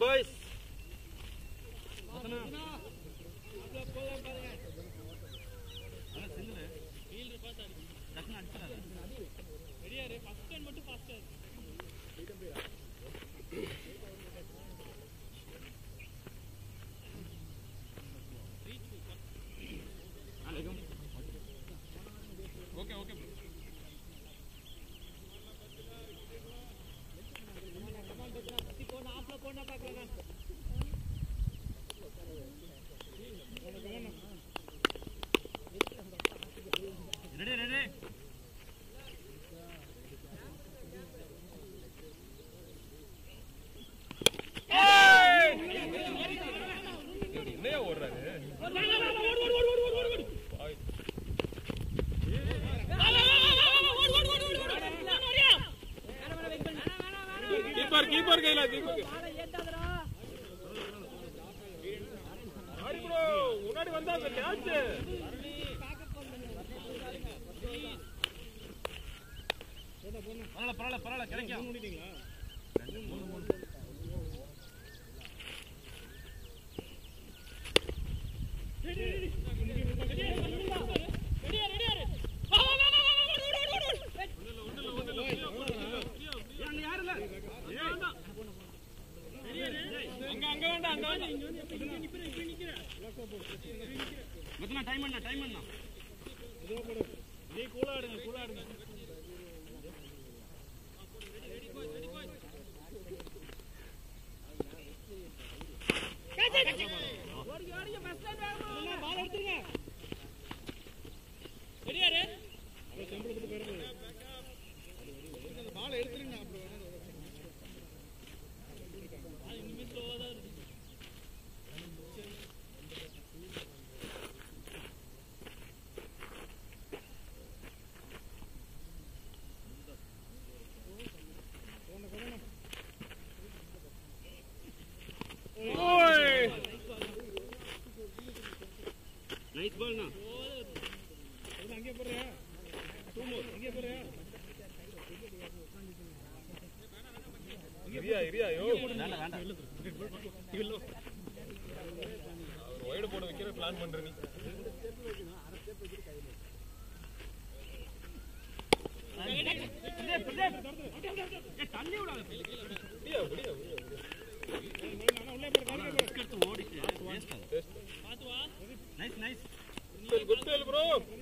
Boys okay okay ready ready என்னையா ஓடுறாரு keeper keeper கையில கீப்பர் ஆடி ப்ரோ முன்னாடி வந்தா அந்த கேட்ச் பரவாயில்ல பரவாயில்ல பரவாயில்ல கிடைக்கும் அங்க அங்க வேண்டாம் அங்க வேண்டாம் மொத்தமா டைம் பண்ண டைம் பண்ணா ஓய் நைஸ் பால்னா இரியா இரியா யோ வேண்டாம் வேண்டாம் அவர் ஒய்டு போட வைக்கிற பிளான் பண்ற நீ தள்ளி விடாத விடியா விடியா எடுத்து ஓடிச்சு வேஸ்ட் நைஸ் நைஸ் குட் சேல் ப்ரோ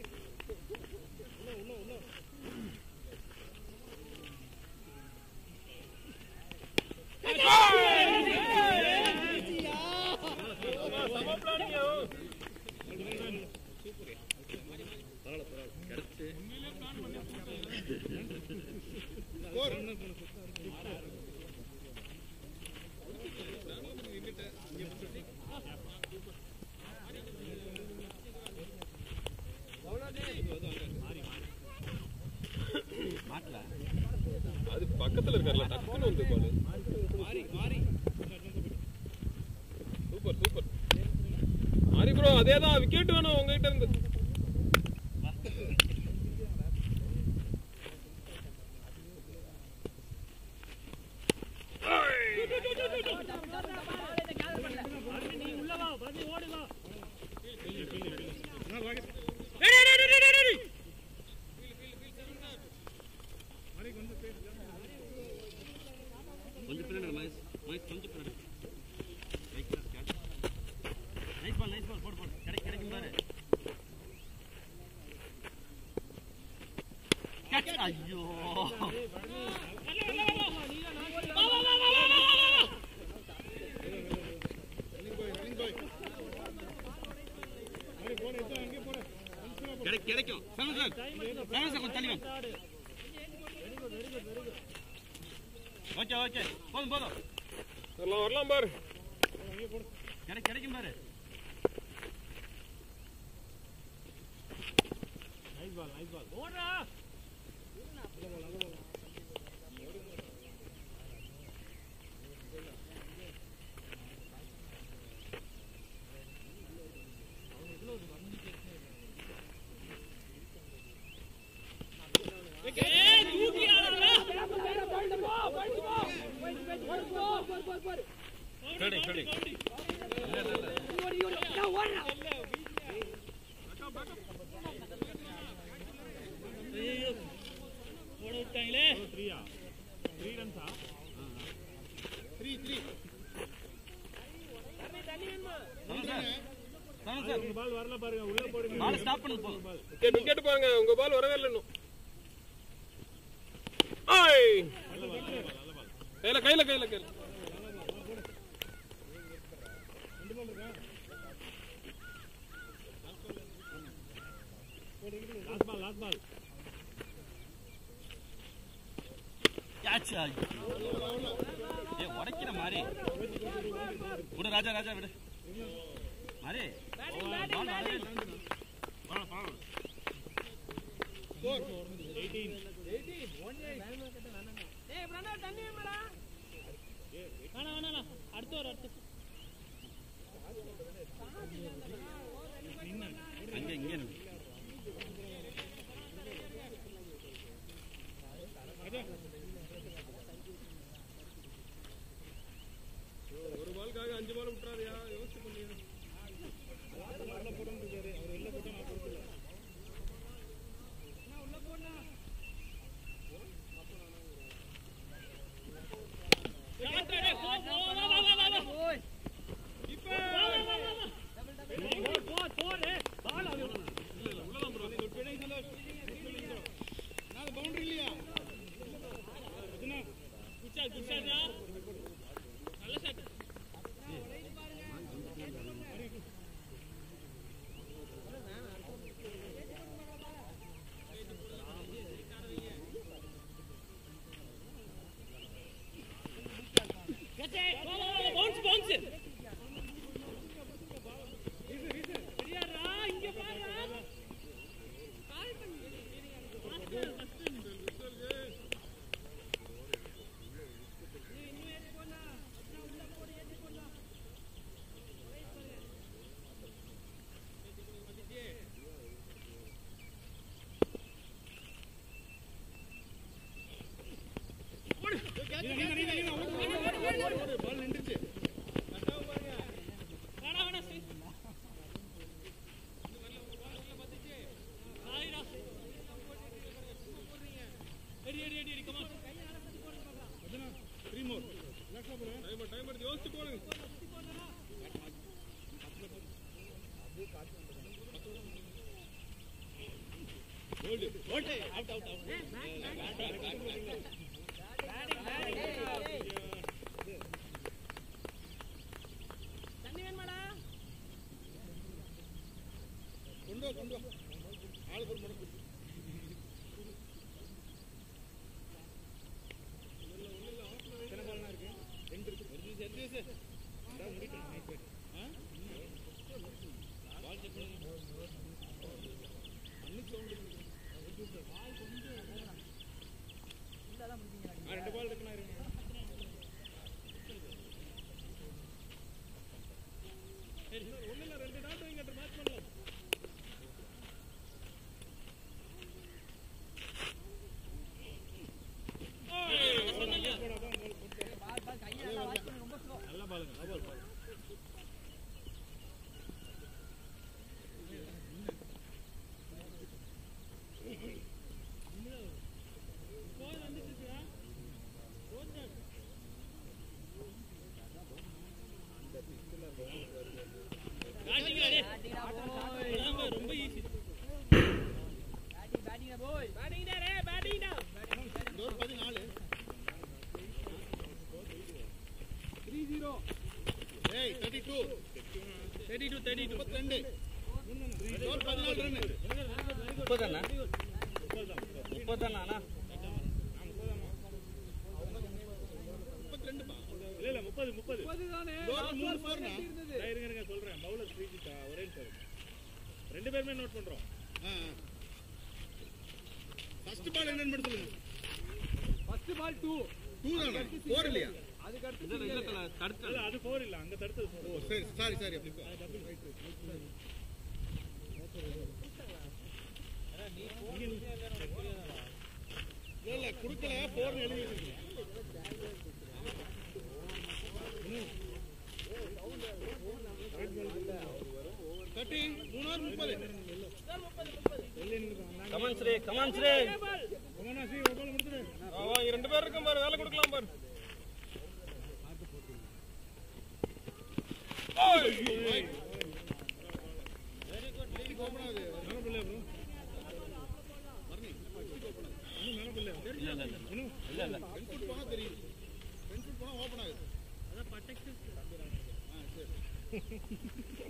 சம பிளானிங் மாட்டல அது பக்கத்துல இருக்கார்ல டக்குன்னு வந்து பாரு சூப்பர் சூப்பர் மாறி ப்ரோ அதேதான் விக்கெட் வேணும் உங்ககிட்ட இருந்து கொஞ்சம் பின்னாடி மகேஷ் மகேஷ் கொஞ்சம் பின்னாடி நைஸ் பால் நைஸ் பால் போடு போடு கிடை கிடைக்கும் பாரு Catch. ஐயோ கிடை- கிடைக்கும் ஃபேமஸ் சார் ஃபேமஸ் சார் கொஞ்சம் தள்ளி வாங்க ஓகே ஓகே போதும் போதும் வரலாம் வரலாம் பாரு கிடை கிடைக்கும் பாரு சரி பால் ஸ்டாப் பண்ணு போதும் விக்கெட் விக்கெட் பாருங்க உங்க பால் வரவே இல்லை இன்னும் ஆய் கையில கையில கையில கையில கேட்ச் ஏ உடைக்கிற மாதிரி விடு ராஜா ராஜா விடு மாதிரி பால் வரவே இல்லை. பால், பால். அங்க இங்க நில்லு. ஒரு பாலுக்காக அஞ்சு பால் விட்டுறாருயா யோசிச்சு பண்ணுங்க டைம் டைம் எடுத்து யோசிச்சு போடுங்க முப்பதாண்ணா முப்பதாண்ணா அண்ணா இல்ல இல்ல முப்பது முப்பது நான் இருங்க இருங்க சொல்றேன் பவுலர் ஸ்ரீஜித்தா ஒரே நிமிஷம் இருங்க. ரெண்டு பேருமே நோட் பண்றோம் ஃபர்ஸ்ட் பால் என்னன்னு மட்டும் சொல்லுங்க ஃபர்ஸ்ட் பால் 2 டூ தானா ஃபோர் இல்லையா அதுக்கு அடுத்து இல்ல இல்ல இல்ல தடுத்து இல்ல அது ஃபோர் இல்ல அங்க தடுத்தது four. ஓ சரி சாரி சாரி அப்படி இல்ல இல்ல குடுக்கல ஃபோர்னு எழுதி வச்சிருக்கீங்க தேர்ட்டி மூணு ஓவர் முப்பது கமான் ஸ்ரீ கமான் ஸ்ரீ ஒவ்வொன்றா சி ஒரு பால் முடிச்சுடு அவன் இங்க ரெண்டு பேர் இருக்கும் பாரு வேலை கொடுக்கலாம் பாரு ஓப்பன் ஆகுது மேல பிள்ளையா ப்ரோ இன்னும் மேல பிள்ளையா இல்ல இல்ல இல்ல இன்னும் இல்ல இல்ல டென் ஃபுட் போனா தெரியும் டென் ஃபுட் போனா ஓப்பன் ஆகுது ஆ சரி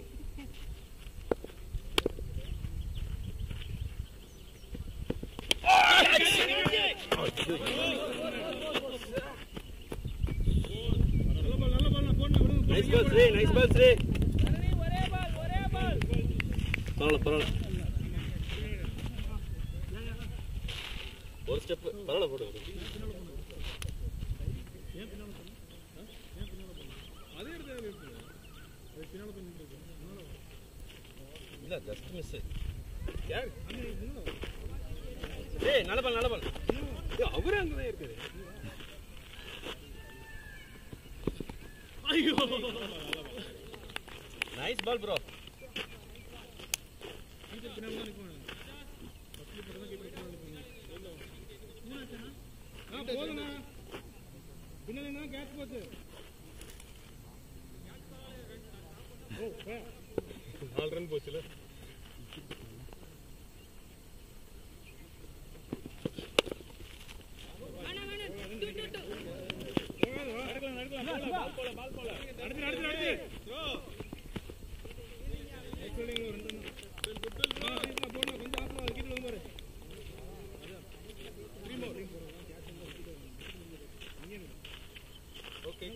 நல்ல பால் நல்ல பால் நான் போடணும் விடுங்க nice ball Sri nice ball Sri பரவாயில்ல பரவாயில்ல ஒரு ஸ்டெப் பரவாயில்ல போடு அதே இடத்துல இருக்கு அது பின்னால போய் நின்றுருக்கு இல்ல ஜஸ்ட் மிஸ் யார் ஏய் நல்ல பால் நல்ல பால் ஏய், அவரே அங்கதான் இருக்காரு நைஸ் பால் ப்ரோ கீப்பர் பின்னால தான் நிற்பாங்க ஃபர்ஸ்ட் கீப்பர் தான் கீப்பர் பின்னால நிற்பாங்க ஆ போதுண்ணா பின்னால என்ன கேட்ச் போச்சு ஓ பே நாலு ரன் போச்சுல போகாது வா நடக்கலாம் நடக்கலாம் பால் போல பால் போல அடுத்து அடுத்து அடுத்து நெக்ஸ்ட் ஒரு ரெண்டு ரன் ஆ சீக்கிரம் போடணும் கொஞ்சம் ஆஃப் ஆகுது கீழ வந்து பாரு ஓகே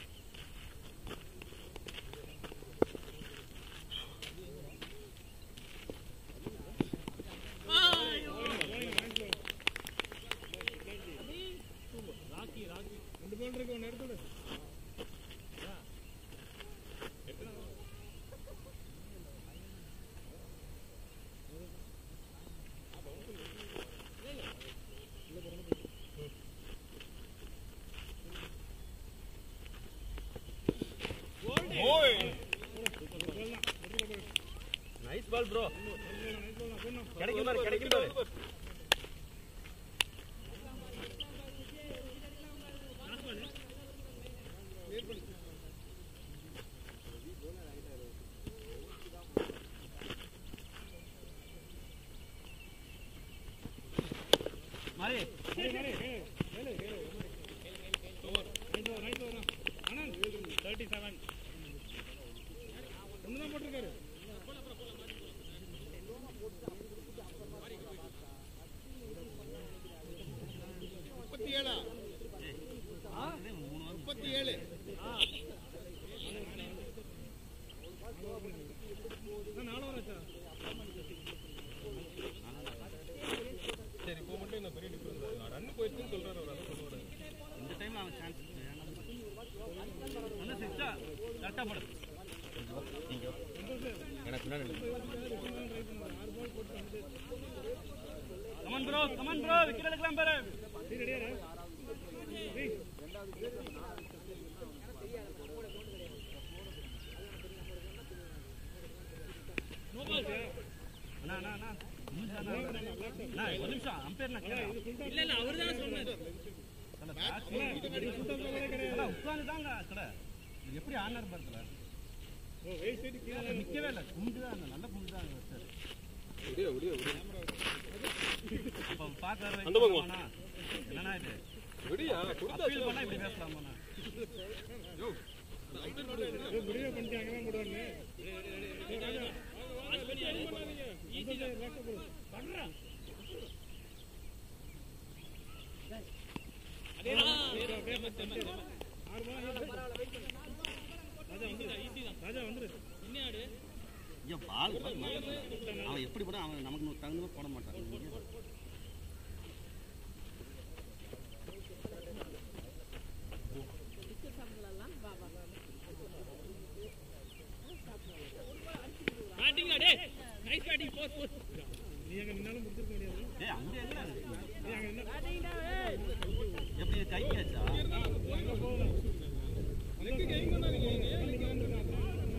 ரெண்டு பால் இருக்கு ஒன்று எடுத்துடு ஓய் nice ball bro nice ball நான் போடணும் கிடைக்கும் பாரு கிடைக்கும் பாரு மாறி சரி சரி ஏழு ஏழு ஏழு nice over nice over Anand thirty seven ஒன்று தான் போட்டிருக்காரு முப்பத்தி ஏழா முப்பத்தி ஏழு நான் நாலு ஓவர் ஆச்சா சரி இப்போ மட்டும் என்ன பெரிய டிஃபரன்ஸ் ரன் போயிடுச்சுன்னு சொல்றாரு அவர் அதை சொல்லுவாரு இந்த டைம் அவன் சான்ஸ் வந்து சிக்ஸா கரெக்டாக போடு எனக்கு பின்னாடி come on bro come on bro wicket எடுக்கலாம் பாரு சரி ரெடியா டேய் அண்ணா அண்ணா அண்ணா அண்ணா, அண்ணா, ஒரு நிமிஷம் அம்பேர் நான் கேட்கறேன். இல்ல இல்ல அவர் தான் சொன்னாரு அண்ணா, bat அண்ணா, உட்கார்ந்துதாங்க கடை. இது எப்படி ஆனார் பாருங்க ஓ வெயிட் சைடு கீழே நிக்கவே இல்லை குண்டு தான் அந்த நல்ல குண்டு தான் வச்சாரு விடிய விடிய விடிய அப்ப பார்க்கற அந்த பக்கம் வா. என்னண்ணா இது விடியா அப்பீல் பண்ணா இப்படி பேசலாமாண்ணா முடிவே பண்ணிட்டு அங்கே தான் போடுவாங்க ஏய், ராஜா. ஈஸி தான் பண்றா ராஜா வந்துரு ஐயோ பால் பால் மாட்டல. அவன் எப்படி போட அவன் நமக்கு தகுந்த மாதிரி போட மாட்டான் நீ அங்க நின்னாலும் முடிச்சிருக்க முடியாது ஏய் அங்க என்ன இருக்கு? நீ அங்க நின்னா எப்படி கை கேச்சா அங்க போகலாம் அங்க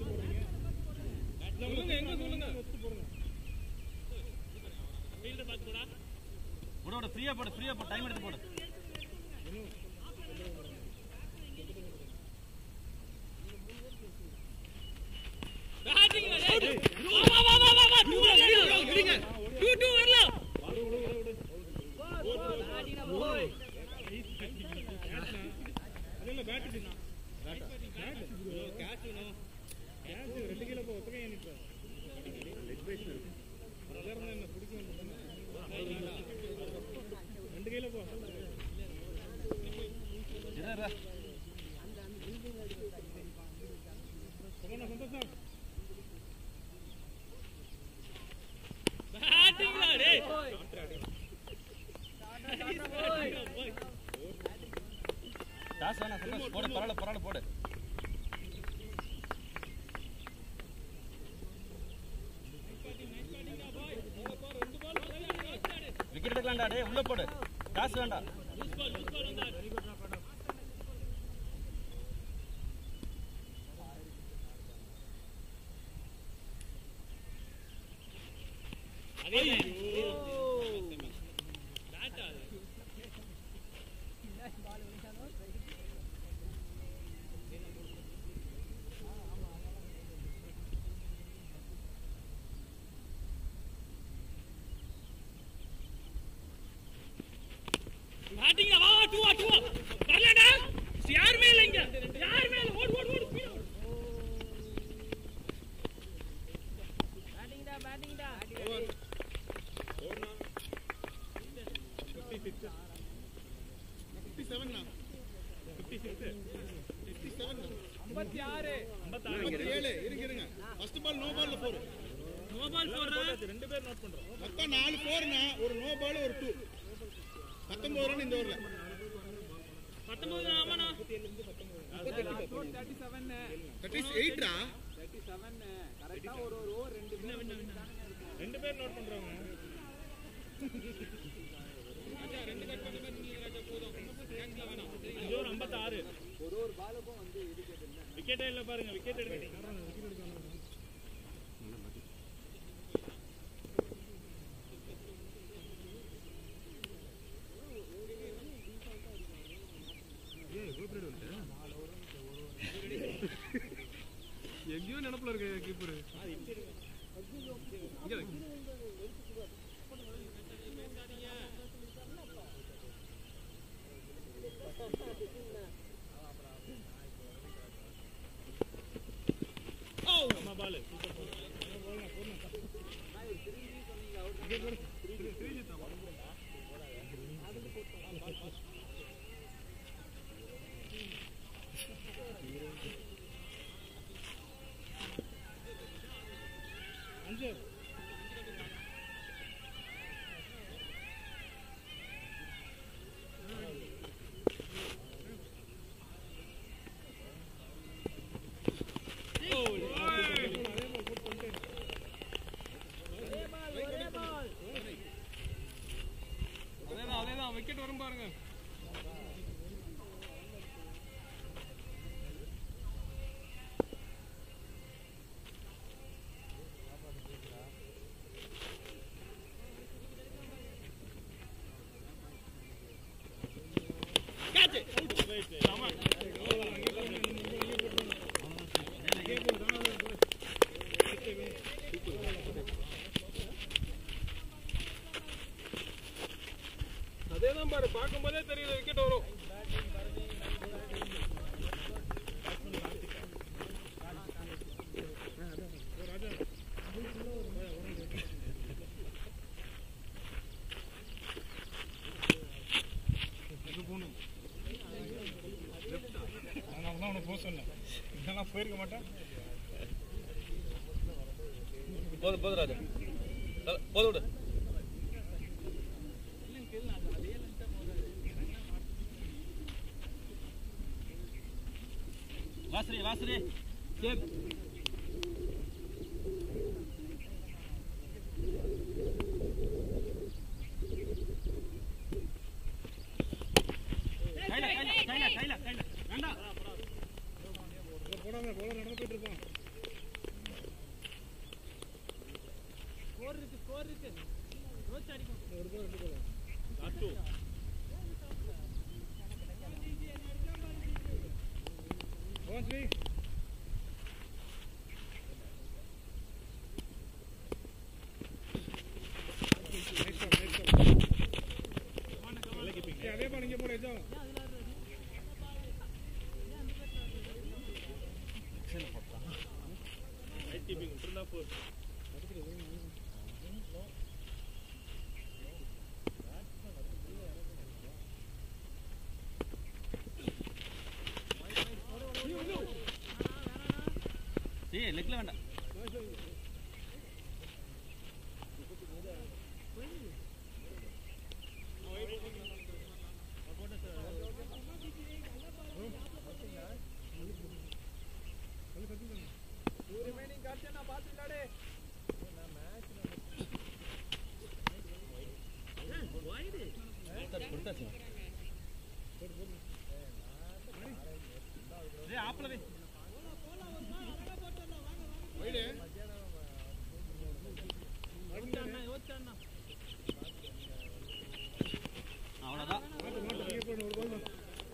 சொல்லுங்க எங்க சொல்லுங்க விட விட ஃப்ரீயா போடு ஃப்ரீயா போடு டைம் எடுத்து போடு அது இல்ல பேட் தின்னா கேட்ச் ரெண்டு கிலோ போ ஒத்தகை ஏனிட்டு பிரதர் என்ன பிடிக்கும் ரெண்டு கிலோ போ இரு, இரு. போன சந்தோஷம் டாஸ் வேணாம் சந்தோஷ் போடு பரவாயில்ல பரவாயில்ல போடு விக்கெட் எடுக்கலாம்டா டேய் உள்ள போடு டாஸ் வேண்டாம் ஃபிஃப்டி செவன்ண்ணா ஃபிஃப்டி செவன் ஐம்பத்தி ஆறு ஐம்பத்தி ஏழு இருங்க இருங்க ஃபர்ஸ்ட் பால் நோ பால்ல ஃபோர் ரெண்டு பேர் நோட் பண்றோம் மொத்தம் நாலு ஃபோர்னா ஒரு நோ பால் ஒரு டூ பத்தொன்பது ரன் இந்த ஓவரில் தேர்ட்டி செவன் தட் இஸ் எயிட்ரா தேர்ட்டி செவன் கரெக்டா ஒரு ஒரு ஓவர் ரெண்டு ரெண்டு பேர் நோட் பண்றவங்க அஞ்சு ஓவர் ஐம்பத்தாறு ஒரு ஒரு பாலுக்கும் வந்து இதுக்கு விக்கெட்டே இல்ல பாருங்க விக்கெட் எடுக்க எங்கேயோ நினப்புல இருக்க கீப்பர் நம்ம பால் அஞ்சு அதேதான் அதேதான் விக்கெட் வரும் பாருங்க அதேதான் பாரு பார்க்கும்போதே தெரியுது விக்கெட் வரும் நான் தான் உனக்கு போக சொன்னேன் இதெல்லாம் போயிருக்க மாட்டேன் போதும் போதும் ராஜா தல- போதும் விடு வாசரி வாசரி சேம் கையில கையில கையில கையில கையில வேண்டாம் போடாம போல நடந்து போயிட்டு இருக்கோம் two One, three. Nice shot, nice shot. சரி, அதே பால் இங்கே போடு எஜாவும் ரைட் கீப்பிங் விட்டுருந்தா போ சரி லெக்கில் வேண்டாம் கொடுத்தாச்சு ஏய் ஆப்பிள வை அவ்வளோதான் மாட்டு மாட்டு இங்கே போடு ஒரு பால் தான்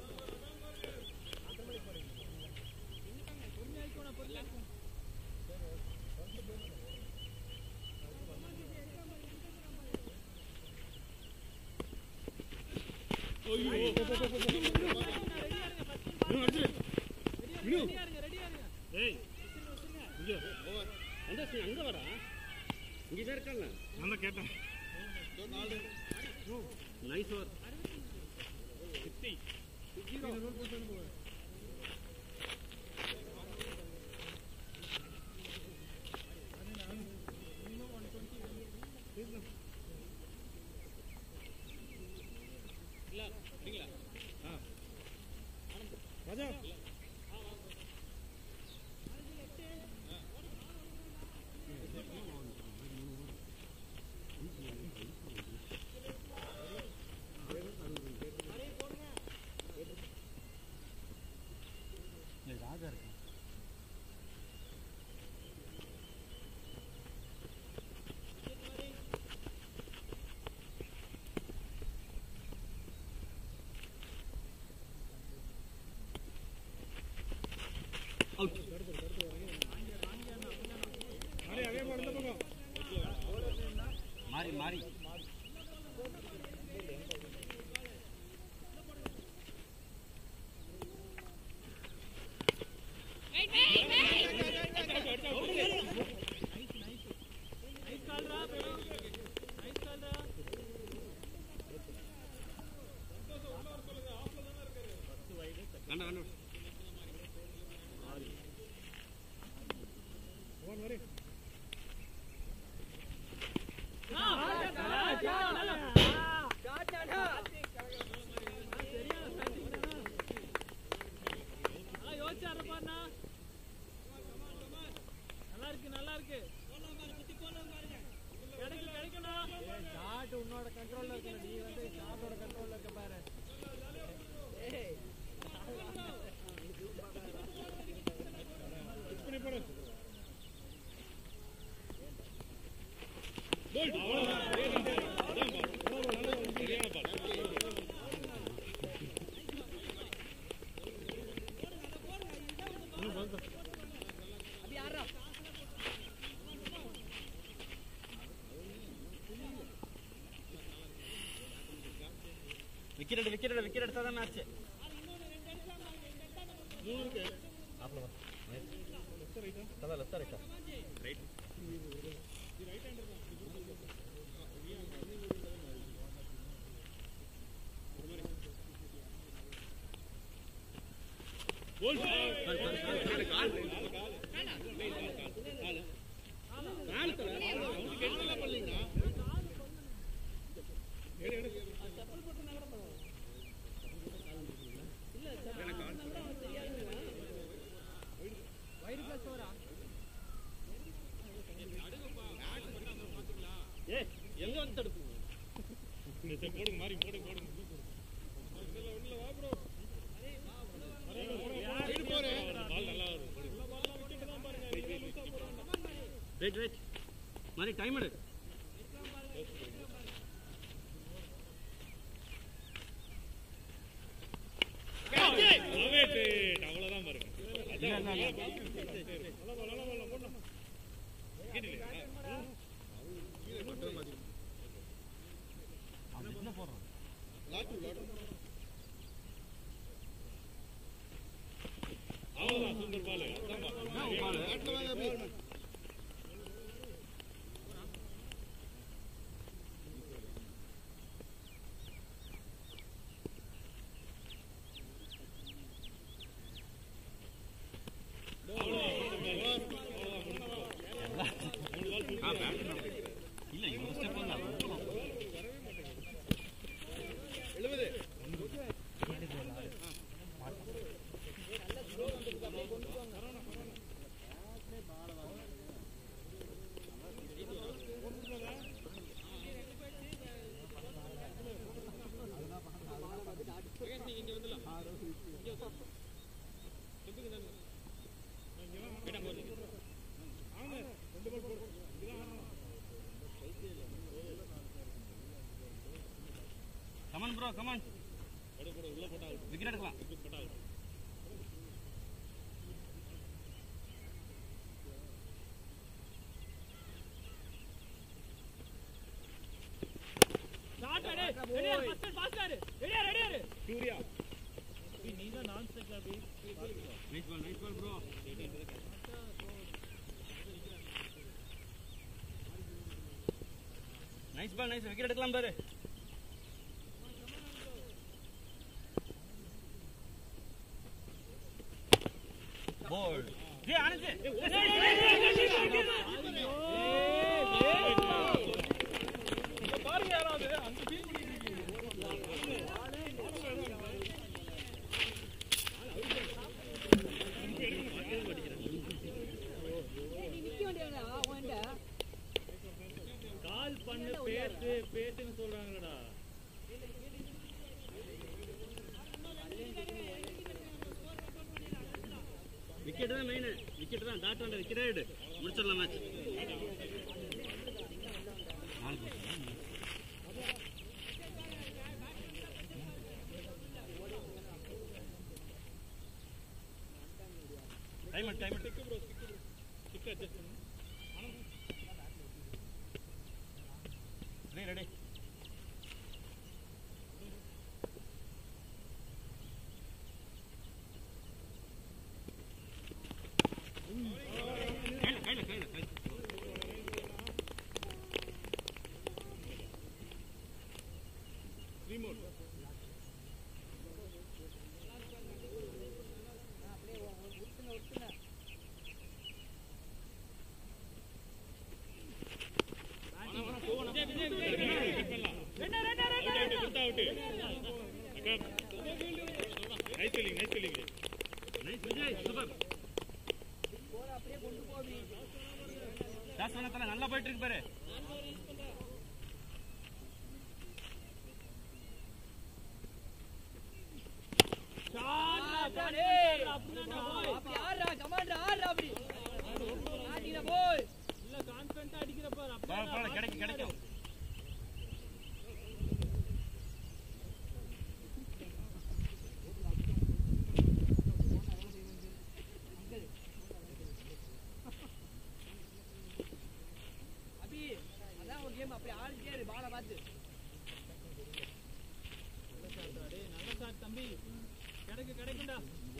அந்த அங்கே வாடா இங்கே தான் இருக்கல நான் தான் கேட்டேன் நைஸ் ஓவர் ராஜா ராஜா இருக்கு அவுட் அரே அதே பால் இந்த பக்கம் மாறி மாறி வேண்டாம் வேண்டாம் ஒன் வரே நல்லா இருக்கு நல்லா இருக்கு கிடைக்கும் கிடைக்கணும் ஷாட் உன்னோட கண்ட்ரோல்ல இருக்கு நீ வந்து ஷாட்டோட கண்ட்ரோல்ல இருக்க பாரு பண்ணி போடு விக்கெட் எடு விக்கெட் எடு விக்கெட் எடுத்தா தான் மேட்ச் ஆப்பிள வா ததா லெஃப்டா ரைட்டா ரைட் ஏய் எங்க வந்து தடுப்பு போடுங்க மாறி போடுங்க போடுங்க பால் நல்லா வரும் வெயிட் வெயிட் மாதிரி டைம் எடு அவன் என்ன போடுறான் இல்ல இவங்க ஸ்டெப் தான் கமான் ப்ரோ கமான் விக்கெட் எடுக்கலாம் nice ball nice ball bro nice ball nice wicket எடுக்கலாம் பாரு போல் ஏய் ஆனந்த் பாருங்க யாராவது அந்த டீம் கால் பண்ணு பேசு பேசுன்னு சொல்றாங்கடா விக்கெட் தான் மெயின் விக்கெட் தான் டாக்டர் விக்கெட்டே எடு முடிச்சிடலாம் மேட்ச் நாலு போச்சு டைம் டைம் ரெடி ரெடி கையில கையில கையில கையில நைஸ் விஜய் சூப்பர் தாசவனத்துல நல்லா போயிட்டு இருக்கு பாரு பரவாயில்ல பரவாயில்ல கிடைக்கும் கிடைக்கும் நல்ல சார் தம்பி கிடைக்கு கிடைக்கும்டா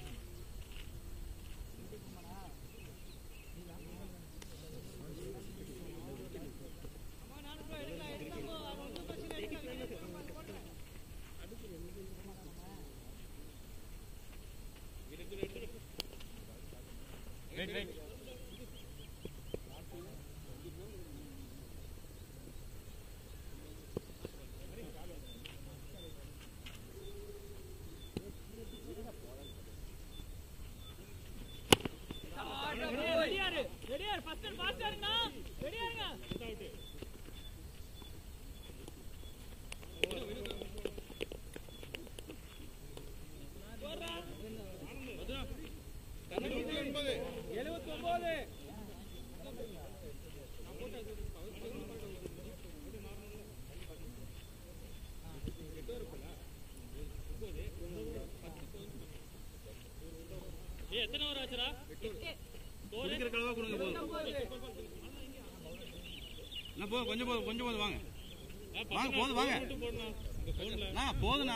வெயிட் வெயிட் ரெடியாரு ரெடியாரு ஃபர்ஸ்ட் ஃபாஸ்டா இருங்க ரெடியாருங்க எழுபத்தி ஒன்பது ஏய் எத்தனை ஓவர் ஆச்சுடா குடிக்கிற கலவா கொடுங்க போதும் என்ன போ கொஞ்சம் போதும் கொஞ்சம் போதும் வாங்க வாங்க போதும் வாங்க அண்ணா போதுண்ணா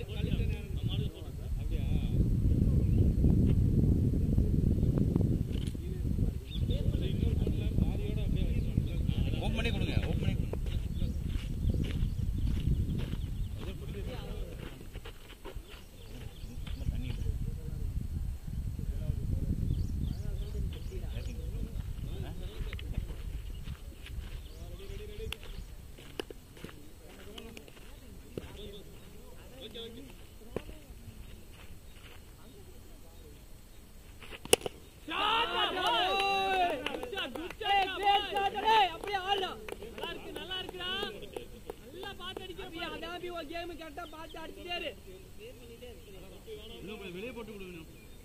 ஓப்பன் பண்ணி கொடுங்க ஓப்பன் பண்ணி கொடுங்க இன்னும் கொஞ்சம் வெளியே போட்டு கொடுங்க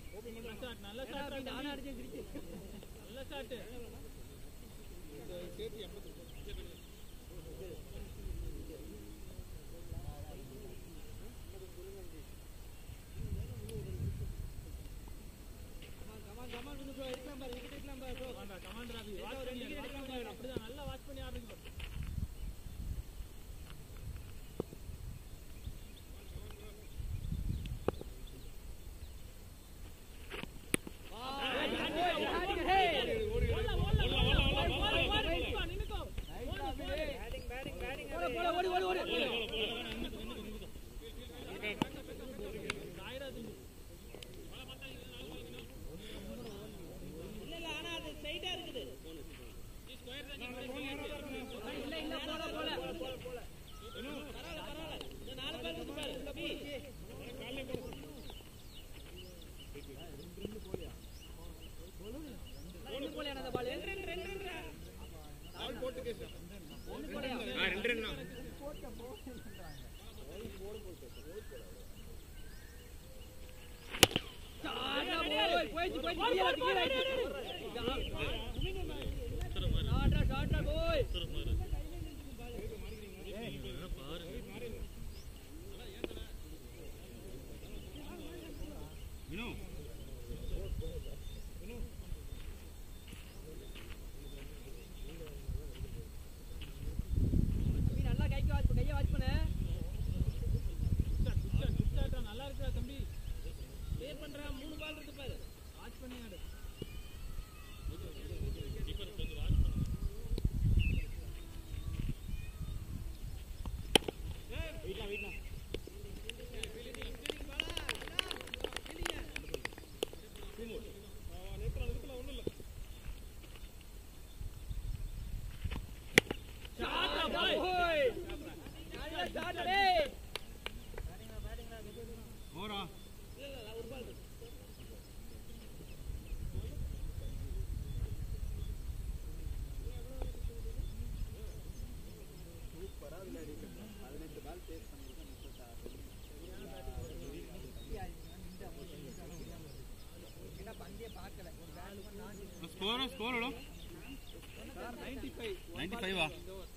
வினு ஓரா ஸ்கோர் ஸ்கோர் எவ்வளோ நைன்டி ஃபைவா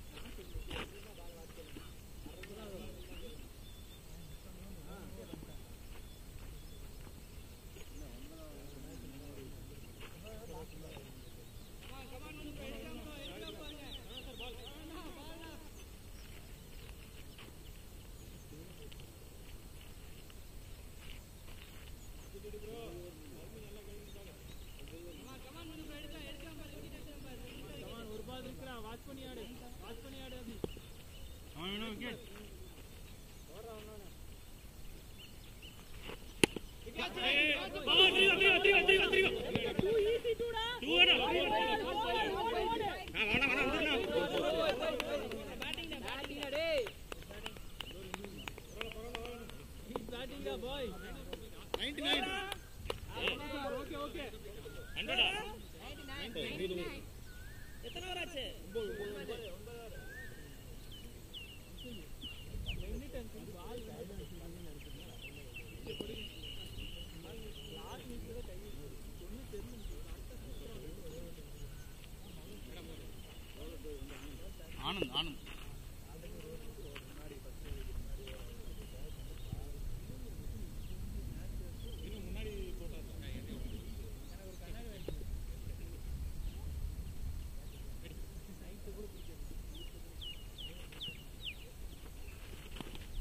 அவன் வேணும் wicket ninety nine Anand Anand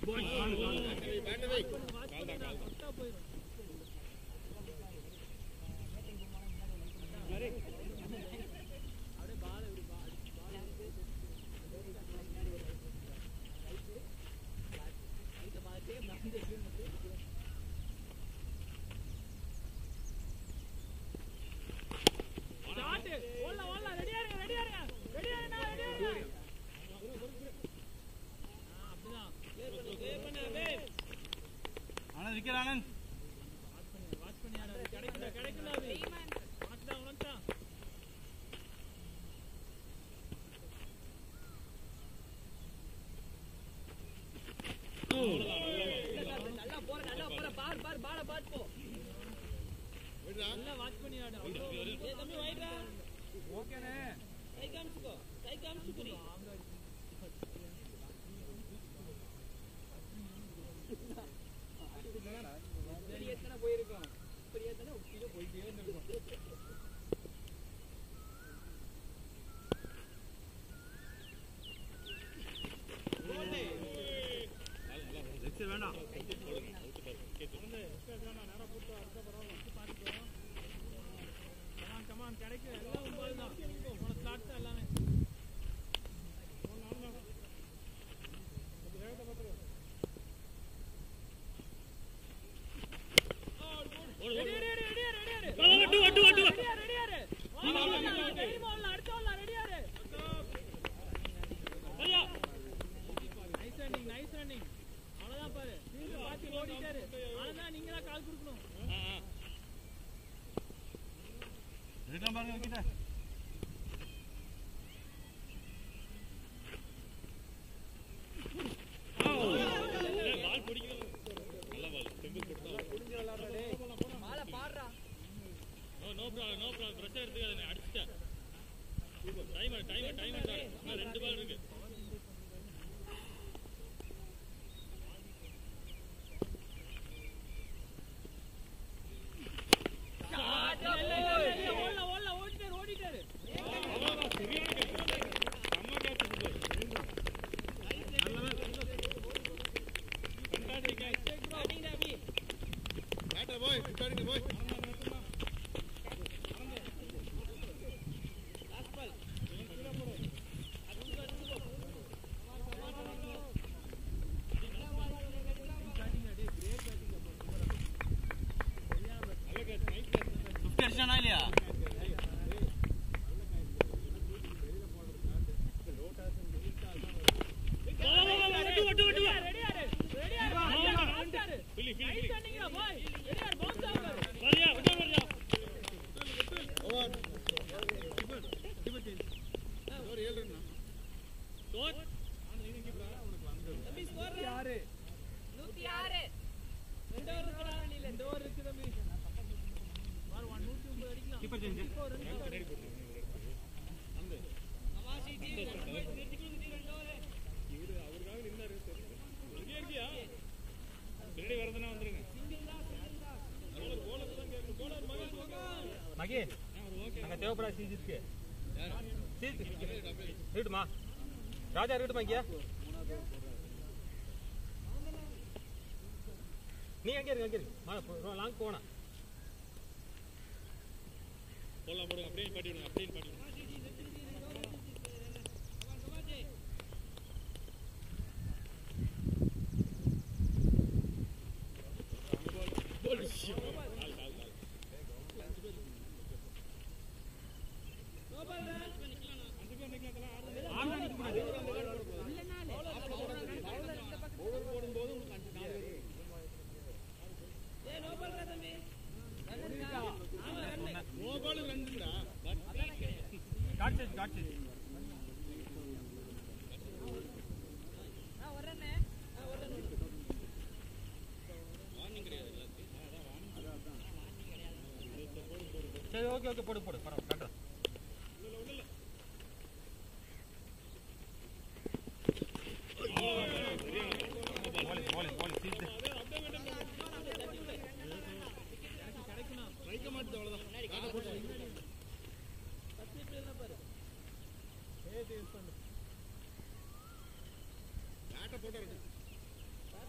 Anand wicket Anand six வேண்டாம் ரிட்டன் பாருங்க விக்கெட் பேட்டர் போய் சுத்தாடிங்க போய் ஃபிஃப்டி அடிச்சானா இல்லையா ஓவர் ஒரு ஏழு ரன் கீப்பர் சேஞ்ச் மகே அங்க தேவைப்படா சீஜிஸ்க்கு இருக்கட்டுமா ராஜா இருக்கட்டுமா இங்க நீ அங்கே இருக்கு அங்கே இருக்கு லாங் போனா போடலாம் போடுங்க அப்படியே பாட்டி விடுங்க அப்படியே பாட்டி விடுங்க நோ பால் ரன்னுடா காட்சி காட்சி சரி ஓகே ஓகே போடு போடு பரவாயில்ல கட்டுறேன் போலீஸ் போலீஸ் போலீஸ் சீட்டு வைக்க மாட்டேது அவ்வளவுதான் பேட்டர் போட்டு பேட்டர் போட்டு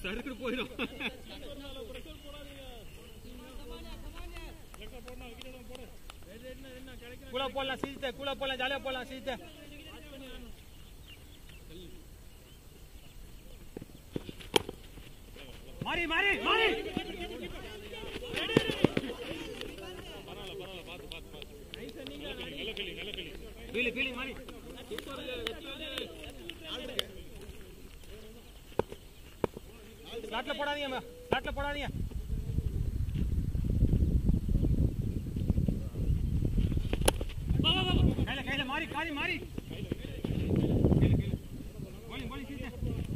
சடுக்குன்னு போயிடும் கூட போடலாம் சீத்த கூட போடலாம் ஜாலியா போடலாம் சீத்த மாறி மாறி மாறி பீலி பீலி மாறி ஸ்லாட்ல போடாதீங்க ஸ்லாட்ல போடாதீங்க கையில கையில மாறி காரி மாறி போலிங் போலிங் சீத்த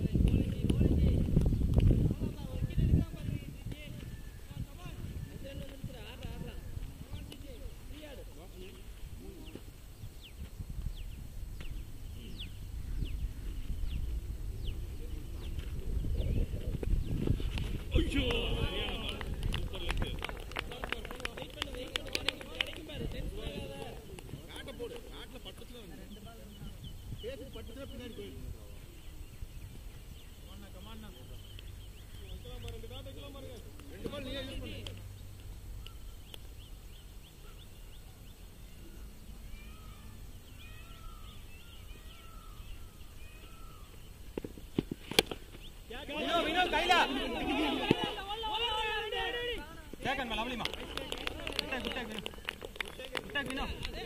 காட்டை போடு காட்டுல பட்டுச்சுல பேசி பட்டுச்சுல பின்னாடி போயிடும் ரெண்டு பால் நீயே யூஸ் பண்ணு வினோ வினோ கையில கேக்கன் லவ்லிமா குட்டாக் குட்டாக் வினோ குட்டாக் வினோ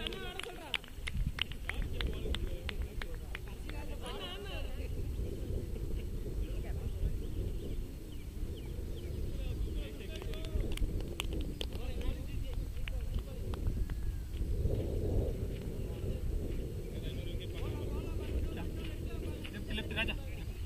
லெஃப்ட் லெஃப்ட் ராஜா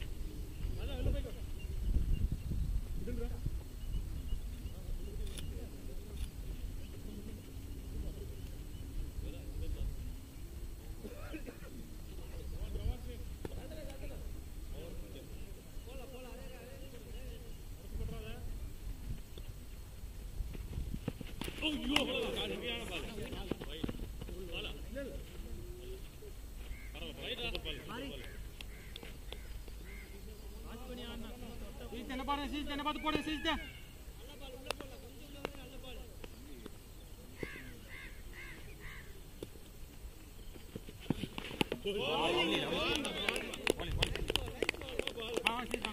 சீத்த என்ன பாருங்க சீத்த என்ன பார்த்து போடுங்க சீத்த ஆ சீத்த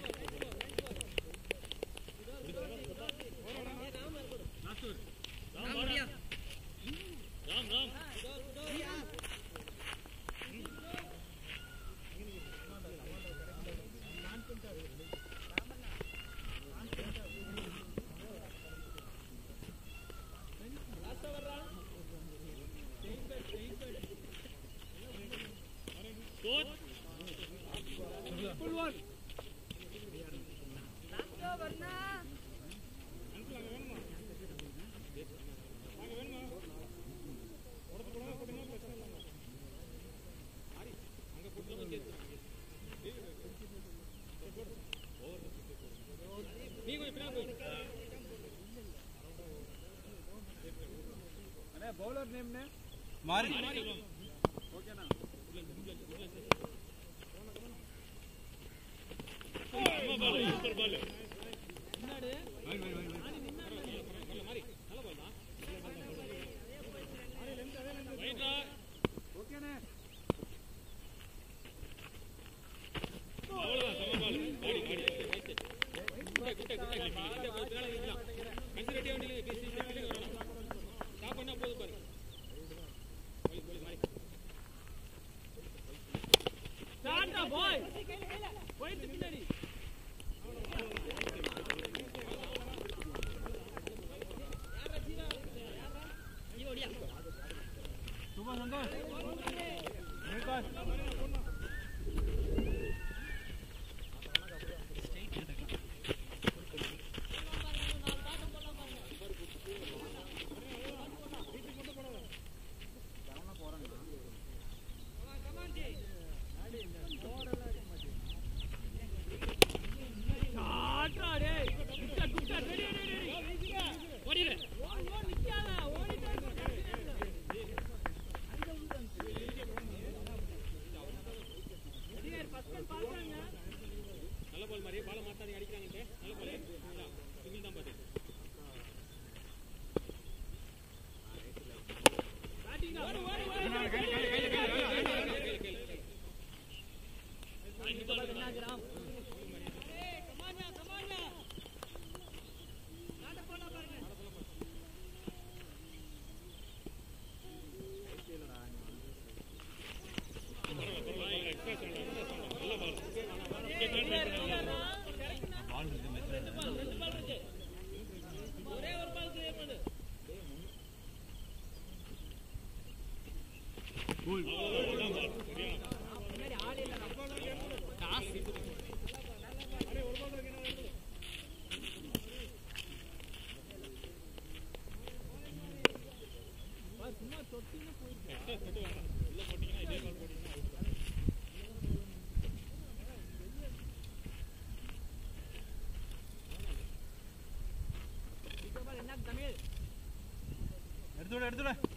బౌలర్ నేమ్ నే மாறி ఓకేనే சூப்பர் சந்தோஷ் பாலை மாத்தாடி அடிக்கிறாங்கன்ட்டு நல்ல பால் சிங்கிள் தான் பாத்து எடுத்து விட எடுத்து விட